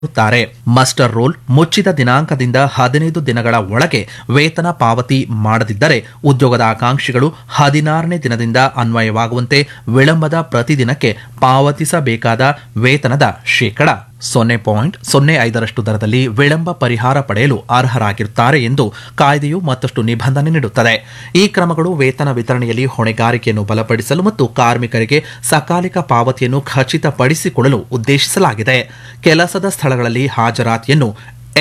ತಾರೆ muster roll ಮುಚ್ಚಿದ ದಿನಾಂಕದಿಂದ ಹದಿನೈದು ದಿನಗಳ ಒಳಗೆ ವೇತನ ಪಾವತಿ ಮಾಡದಿದ್ದರೆ ಉದ್ಯೋಗದ ಆಕಾಂಕ್ಷಿಗಳು ಹದಿನಾರನೇ ದಿನದಿಂದ ಅನ್ವಯವಾಗುವಂತೆ ವಿಳಂಬದ ಪ್ರತಿದಿನಕ್ಕೆ ಪಾವತಿಸಬೇಕಾದ ವೇತನದ ಶೇಕಡ ಸೊನ್ನೆ ಪಾಯಿಂಟ್ ಸೊನ್ನೆ ಐದರಷ್ಟು ದರದಲ್ಲಿ ವಿಳಂಬ ಪರಿಹಾರ ಪಡೆಯಲು ಅರ್ಹರಾಗಿರುತ್ತಾರೆ ಎಂದು ಕಾಯ್ದೆಯು ಮತ್ತಷ್ಟು ನಿಬಂಧನೆ ನೀಡುತ್ತದೆ ಈ ಕ್ರಮಗಳು ವೇತನ ವಿತರಣೆಯಲ್ಲಿ ಹೊಣೆಗಾರಿಕೆಯನ್ನು ಬಲಪಡಿಸಲು ಮತ್ತು ಕಾರ್ಮಿಕರಿಗೆ ಸಕಾಲಿಕ ಪಾವತಿಯನ್ನು ಖಚಿತಪಡಿಸಿಕೊಳ್ಳಲು ಉದ್ದೇಶಿಸಲಾಗಿದೆ ಕೆಲಸದ ಸ್ಥಳಗಳಲ್ಲಿ ಹಾಜರಾತಿಯನ್ನು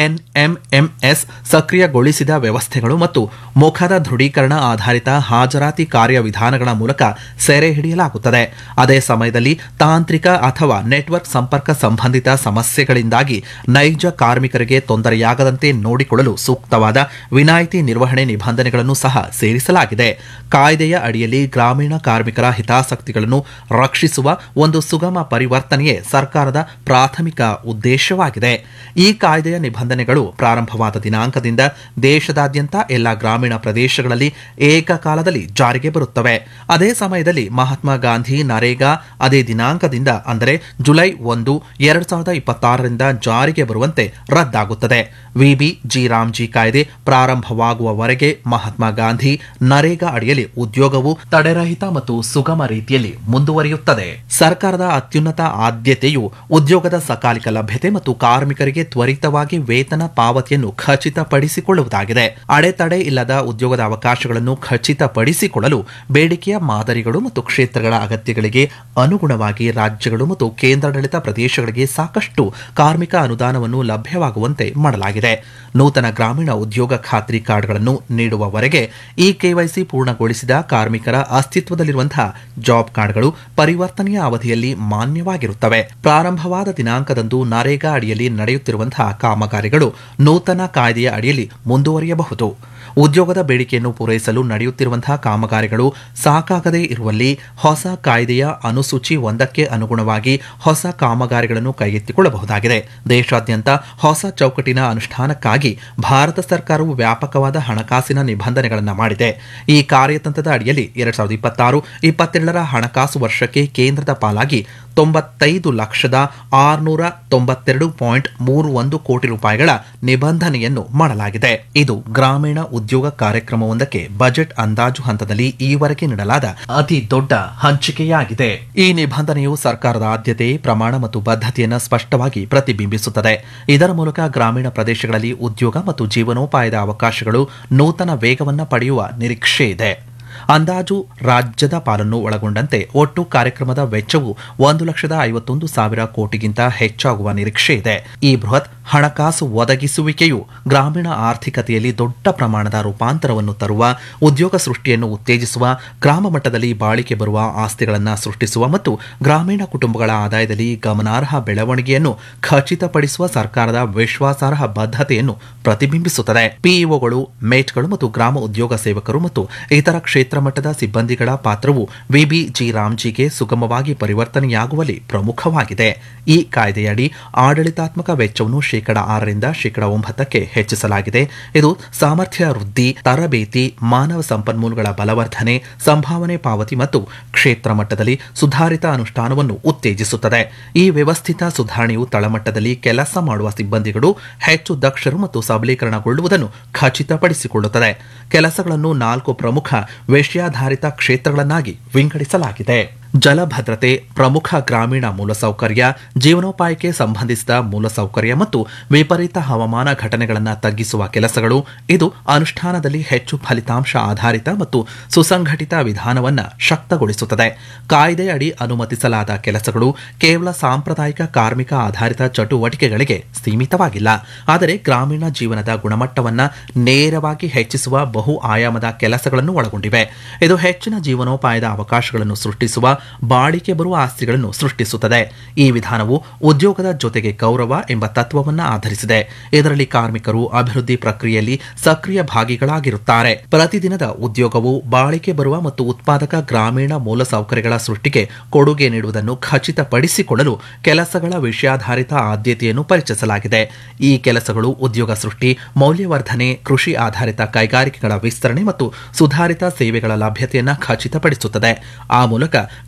ಎನ್ಎಂಎಂಎಸ್ ಸಕ್ರಿಯಗೊಳಿಸಿದ ವ್ಯವಸ್ಥೆಗಳು ಮತ್ತು ಮುಖದ ದೃಢೀಕರಣ ಆಧಾರಿತ ಹಾಜರಾತಿ ಕಾರ್ಯವಿಧಾನಗಳ ಮೂಲಕ ಸೆರೆ ಹಿಡಿಯಲಾಗುತ್ತದೆ ಅದೇ ಸಮಯದಲ್ಲಿ ತಾಂತ್ರಿಕ ಅಥವಾ ನೆಟ್ವರ್ಕ್ ಸಂಪರ್ಕ ಸಂಬಂಧಿತ ಸಮಸ್ಯೆಗಳಿಂದಾಗಿ ನೈಜ ಕಾರ್ಮಿಕರಿಗೆ ತೊಂದರೆಯಾಗದಂತೆ ನೋಡಿಕೊಳ್ಳಲು ಸೂಕ್ತವಾದ ವಿನಾಯಿತಿ ನಿರ್ವಹಣೆ ನಿಬಂಧನೆಗಳನ್ನು ಸಹ ಸೇರಿಸಲಾಗಿದೆ ಕಾಯ್ದೆಯ ಅಡಿಯಲ್ಲಿ ಗ್ರಾಮೀಣ ಕಾರ್ಮಿಕರ ಹಿತಾಸಕ್ತಿಗಳನ್ನು ರಕ್ಷಿಸುವ ಒಂದು ಸುಗಮ ಪರಿವರ್ತನೆಯೇ ಸರ್ಕಾರದ ಪ್ರಾಥಮಿಕ ಉದ್ದೇಶವಾಗಿದೆ ಈ ಕಾಯ್ದೆಯ ನಿಬಂಧನೆಗಳು ಪ್ರಾರಂಭವಾದ ದಿನಾಂಕದಿಂದ ದೇಶದಾದ್ಯಂತ ಎಲ್ಲ ಗ್ರಾಮೀಣ ಪ್ರದೇಶಗಳಲ್ಲಿ ಏಕಕಾಲದಲ್ಲಿ ಜಾರಿಗೆ ಬರುತ್ತವೆ ಅದೇ ಸಮಯದಲ್ಲಿ ಮಹಾತ್ಮ ಗಾಂಧಿ ನರೇಗಾ ಅದೇ ದಿನಾಂಕದಿಂದ ಅಂದರೆ ಜುಲೈ ಒಂದು ಎರಡು ಸಾವಿರದ ಇಪ್ಪತ್ತಾರರಿಂದ ಜಾರಿಗೆ ಬರುವಂತೆ ರದ್ದಾಗುತ್ತದೆ ವಿಬಿ ಜಿ ರಾಮ್ಜಿ ಕಾಯ್ದೆ ಪ್ರಾರಂಭವಾಗುವವರೆಗೆ ಮಹಾತ್ಮ ಗಾಂಧಿ ನರೇಗಾ ಅಡಿಯಲ್ಲಿ ಉದ್ಯೋಗವು ತಡೆರಹಿತ ಮತ್ತು ಸುಗಮ ರೀತಿಯಲ್ಲಿ ಮುಂದುವರಿಯುತ್ತದೆ ಸರ್ಕಾರದ ಅತ್ಯುನ್ನತ ಆದ್ಯತೆಯು ಉದ್ಯೋಗದ ಸಕಾಲಿಕ ಲಭ್ಯತೆ ಮತ್ತು ಕಾರ್ಮಿಕರಿಗೆ ತ್ವರಿತವಾಗಿ ವೇತನ ಪಾವತಿಯನ್ನು ಖಚಿತಪಡಿಸಿಕೊಳ್ಳುವುದಾಗಿದೆ ಅಡೆತಡೆ ಇಲ್ಲದ ಉದ್ಯೋಗದ ಅವಕಾಶಗಳನ್ನು ಖಚಿತಪಡಿಸಿಕೊಳ್ಳಲು ಬೇಡಿಕೆಯ ಮಾದರಿಗಳು ಮತ್ತು ಕ್ಷೇತ್ರಗಳ ಅಗತ್ಯಗಳಿಗೆ ಅನುಗುಣವಾಗಿ ರಾಜ್ಯಗಳು ಮತ್ತು ಕೇಂದ್ರಾಡಳಿತ ಪ್ರದೇಶಗಳಿಗೆ ಸಾಕಷ್ಟು ಕಾರ್ಮಿಕ ಅನುದಾನವನ್ನು ಲಭ್ಯವಾಗುವಂತೆ ಮಾಡಲಾಗಿದೆ ನೂತನ ಗ್ರಾಮೀಣ ಉದ್ಯೋಗ ಖಾತ್ರಿ ಕಾರ್ಡ್ಗಳನ್ನು ನೀಡುವವರೆಗೆ ಈ ಕೆವೈಸಿ ಪೂರ್ಣಗೊಳಿಸಿದ ಕಾರ್ಮಿಕರ ಅಸ್ತಿತ್ವದಲ್ಲಿರುವಂತಹ ಜಾಬ್ ಕಾರ್ಡ್ಗಳು ಪರಿವರ್ತನೆಯ ಅವಧಿಯಲ್ಲಿ ಮಾನ್ಯವಾಗಿರುತ್ತವೆ ಪ್ರಾರಂಭವಾದ ದಿನಾಂಕದಂದು ನರೇಗಾ ಅಡಿಯಲ್ಲಿ ನಡೆಯುತ್ತಿರುವಂತಹ ಕಾಮಗಾರಿಗಳು ನೂತನ ಕಾಯ್ದೆಯ ಅಡಿಯಲ್ಲಿ ಮುಂದುವರಿಯಬಹುದು ಉದ್ಯೋಗದ ಬೇಡಿಕೆಯನ್ನು ಪೂರೈಸಲು ನಡೆಯುತ್ತಿರುವಂತಹ ಕಾಮಗಾರಿಗಳು ಸಾಕಾಗದೇ ಇರುವಲ್ಲಿ ಹೊಸ ಕಾಯ್ದೆಯ ಅನುಸೂಚಿ ಒಂದಕ್ಕೆ ಅನುಗುಣವಾಗಿ ಹೊಸ ಕಾಮಗಾರಿಗಳನ್ನು ಕೈಗೆತ್ತಿಕೊಳ್ಳಬಹುದಾಗಿದೆ ದೇಶಾದ್ಯಂತ ಹೊಸ ಚೌಕಟ್ಟಿನ ಅನುಷ್ಠಾನಕ್ಕಾಗಿ ಭಾರತ ಸರ್ಕಾರವು ವ್ಯಾಪಕವಾದ ಹಣಕಾಸಿನ ನಿಬಂಧನೆಗಳನ್ನು ಮಾಡಿದೆ ಈ ಕಾರ್ಯತಂತ್ರದ ಅಡಿಯಲ್ಲಿ ಎರಡ್ ಸಾವಿರದ ಇಪ್ಪತ್ತಾರು ಇಪ್ಪತ್ತೆರಡರ ಹಣಕಾಸು ವರ್ಷಕ್ಕೆ ಕೇಂದ್ರದ ಪಾಲಾಗಿ ತೊಂಬತ್ತೈದು ಲಕ್ಷದ ಆರುನೂರ ತೊಂಬತ್ತೆರಡು ಪಾಯಿಂಟ್ ಮೂರು ಒಂದು ಕೋಟಿ ರೂಪಾಯಿಗಳ ನಿಬಂಧನೆಯನ್ನು ಮಾಡಲಾಗಿದೆ ಇದು ಗ್ರಾಮೀಣ ಉದ್ಯೋಗ ಕಾರ್ಯಕ್ರಮವೊಂದಕ್ಕೆ ಬಜೆಟ್ ಅಂದಾಜು ಹಂತದಲ್ಲಿ ಈವರೆಗೆ ನೀಡಲಾದ ಅತಿ ದೊಡ್ಡ ಹಂಚಿಕೆಯಾಗಿದೆ ಈ ನಿಬಂಧನೆಯು ಸರ್ಕಾರದ ಆದ್ಯತೆ ಪ್ರಮಾಣ ಮತ್ತು ಬದ್ಧತೆಯನ್ನು ಸ್ಪಷ್ಟವಾಗಿ ಪ್ರತಿಬಿಂಬಿಸುತ್ತದೆ ಇದರ ಮೂಲಕ ಗ್ರಾಮೀಣ ಪ್ರದೇಶಗಳಲ್ಲಿ ಉದ್ಯೋಗ ಮತ್ತು ಜೀವನೋಪಾಯದ ಅವಕಾಶಗಳು ನೂತನ ವೇಗವನ್ನು ಪಡೆಯುವ ನಿರೀಕ್ಷೆ ಇದೆ ಅಂದಾಜು ರಾಜ್ಯದ ಪಾಲನ್ನು ಒಳಗೊಂಡಂತೆ ಒಟ್ಟು ಕಾರ್ಯಕ್ರಮದ ವೆಚ್ಚವು ಒಂದು ಲಕ್ಷದ ಐವತ್ತೊಂದು ಸಾವಿರ ಕೋಟಿಗಿಂತ ಹೆಚ್ಚಾಗುವ ನಿರೀಕ್ಷೆ ಇದೆ ಈ ಬೃಹತ್ ಹಣಕಾಸು ಒದಗಿಸುವಿಕೆಯು ಗ್ರಾಮೀಣ ಆರ್ಥಿಕತೆಯಲ್ಲಿ ದೊಡ್ಡ ಪ್ರಮಾಣದ ರೂಪಾಂತರವನ್ನು ತರುವ ಉದ್ಯೋಗ ಸೃಷ್ಟಿಯನ್ನು ಉತ್ತೇಜಿಸುವ ಗ್ರಾಮ ಮಟ್ಟದಲ್ಲಿ ಬಾಳಿಕೆ ಬರುವ ಆಸ್ತಿಗಳನ್ನು ಸೃಷ್ಟಿಸುವ ಮತ್ತು ಗ್ರಾಮೀಣ ಕುಟುಂಬಗಳ ಆದಾಯದಲ್ಲಿ ಗಮನಾರ್ಹ ಬೆಳವಣಿಗೆಯನ್ನು ಖಚಿತಪಡಿಸುವ ಸರ್ಕಾರದ ವಿಶ್ವಾಸಾರ್ಹ ಬದ್ಧತೆಯನ್ನು ಪ್ರತಿಬಿಂಬಿಸುತ್ತದೆ ಪಿಇಒಗಳು ಮೇಟ್ಗಳು ಮತ್ತು ಗ್ರಾಮ ಉದ್ಯೋಗ ಸೇವಕರು ಮತ್ತು ಇತರ ಕ್ಷೇತ್ರ ಮಟ್ಟದ ಸಿಬ್ಬಂದಿಗಳ ಪಾತ್ರವು ವಿಬಿ ಜಿ ರಾಮ್ಜಿಗೆ ಸುಗಮವಾಗಿ ಪರಿವರ್ತನೆಯಾಗುವಲ್ಲಿ ಪ್ರಮುಖವಾಗಿದೆ ಈ ಕಾಯ್ದೆಯಡಿ ಆಡಳಿತಾತ್ಮಕ ವೆಚ್ಚವನ್ನು ಶೇಕಡ ಆರರಿಂದ ಶೇಕಡ ಒಂಬತ್ತಕ್ಕೆ ಹೆಚ್ಚಿಸಲಾಗಿದೆ ಇದು ಸಾಮರ್ಥ್ಯ ವೃದ್ಧಿ ತರಬೇತಿ ಮಾನವ ಸಂಪನ್ಮೂಲಗಳ ಬಲವರ್ಧನೆ ಸಂಭಾವನೆ ಪಾವತಿ ಮತ್ತು ಕ್ಷೇತ್ರ ಮಟ್ಟದಲ್ಲಿ ಸುಧಾರಿತ ಅನುಷ್ಠಾನವನ್ನು ಉತ್ತೇಜಿಸುತ್ತದೆ ಈ ವ್ಯವಸ್ಥಿತ ಸುಧಾರಣೆಯು ತಳಮಟ್ಟದಲ್ಲಿ ಕೆಲಸ ಮಾಡುವ ಸಿಬ್ಬಂದಿಗಳು ಹೆಚ್ಚು ದಕ್ಷರು ಮತ್ತು ಸಬಲೀಕರಣಗೊಳ್ಳುವುದನ್ನು ಖಚಿತಪಡಿಸಿಕೊಳ್ಳುತ್ತದೆ ಕೆಲಸಗಳನ್ನು ನಾಲ್ಕು ಪ್ರಮುಖ ವಿಷಯಾಧಾರಿತ ಕ್ಷೇತ್ರಗಳನ್ನಾಗಿ ವಿಂಗಡಿಸಲಾಗಿದೆ ಜಲಭದ್ರತೆ ಪ್ರಮುಖ ಗ್ರಾಮೀಣ ಮೂಲಸೌಕರ್ಯ ಜೀವನೋಪಾಯಕ್ಕೆ ಸಂಬಂಧಿಸಿದ ಮೂಲಸೌಕರ್ಯ ಮತ್ತು ವಿಪರೀತ ಹವಾಮಾನ ಘಟನೆಗಳನ್ನು ತಗ್ಗಿಸುವ ಕೆಲಸಗಳು ಇದು ಅನುಷ್ಠಾನದಲ್ಲಿ ಹೆಚ್ಚು ಫಲಿತಾಂಶ ಆಧಾರಿತ ಮತ್ತು ಸುಸಂಘಟಿತ ವಿಧಾನವನ್ನು ಶಕ್ತಗೊಳಿಸುತ್ತದೆ ಕಾಯ್ದೆಯಡಿ ಅನುಮತಿಸಲಾದ ಕೆಲಸಗಳು ಕೇವಲ ಸಾಂಪ್ರದಾಯಿಕ ಕಾರ್ಮಿಕ ಆಧಾರಿತ ಚಟುವಟಿಕೆಗಳಿಗೆ ಸೀಮಿತವಾಗಿಲ್ಲ ಆದರೆ ಗ್ರಾಮೀಣ ಜೀವನದ ಗುಣಮಟ್ಟವನ್ನು ನೇರವಾಗಿ ಹೆಚ್ಚಿಸುವ ಬಹು ಆಯಾಮದ ಕೆಲಸಗಳನ್ನು ಒಳಗೊಂಡಿವೆ ಇದು ಹೆಚ್ಚಿನ ಜೀವನೋಪಾಯದ ಅವಕಾಶಗಳನ್ನು ಸೃಷ್ಟಿಸುವ ಬಾಳಿಕೆ ಬರುವ ಆಸ್ತಿಗಳನ್ನು ಸೃಷ್ಟಿಸುತ್ತದೆ ಈ ವಿಧಾನವು ಉದ್ಯೋಗದ ಜೊತೆಗೆ ಗೌರವ ಎಂಬ ತತ್ವವನ್ನು ಆಧರಿಸಿದೆ ಇದರಲ್ಲಿ ಕಾರ್ಮಿಕರು ಅಭಿವೃದ್ಧಿ ಪ್ರಕ್ರಿಯೆಯಲ್ಲಿ ಸಕ್ರಿಯ ಭಾಗಿಗಳಾಗಿರುತ್ತಾರೆ ಪ್ರತಿದಿನದ ಉದ್ಯೋಗವು ಬಾಳಿಕೆ ಬರುವ ಮತ್ತು ಉತ್ಪಾದಕ ಗ್ರಾಮೀಣ ಮೂಲಸೌಕರ್ಯಗಳ ಸೃಷ್ಟಿಗೆ ಕೊಡುಗೆ ನೀಡುವುದನ್ನು ಖಚಿತಪಡಿಸಿಕೊಳ್ಳಲು ಕೆಲಸಗಳ ವಿಷಯಾಧಾರಿತ ಆದ್ಯತೆಯನ್ನು ಪರಿಚಯಿಸಲಾಗಿದೆ ಈ ಕೆಲಸಗಳು ಉದ್ಯೋಗ ಸೃಷ್ಟಿ ಮೌಲ್ಯವರ್ಧನೆ ಕೃಷಿ ಆಧಾರಿತ ಕೈಗಾರಿಕೆಗಳ ವಿಸ್ತರಣೆ ಮತ್ತು ಸುಧಾರಿತ ಸೇವೆಗಳ ಲಭ್ಯತೆಯನ್ನು ಖಚಿತಪಡಿಸುತ್ತದೆ ಆ ಮೂಲಕ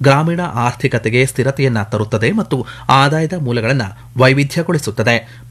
ಗ್ರಾಮೀಣ ಆರ್ಥಿಕತೆಗೆ ಸ್ಥಿರತೆಯನ್ನ ತರುತ್ತದೆ ಮತ್ತು ಆದಾಯದ ಮೂಲಗಳನ್ನು ವೈವಿಧ್ಯಗೊಳಿಸುತ್ತದೆ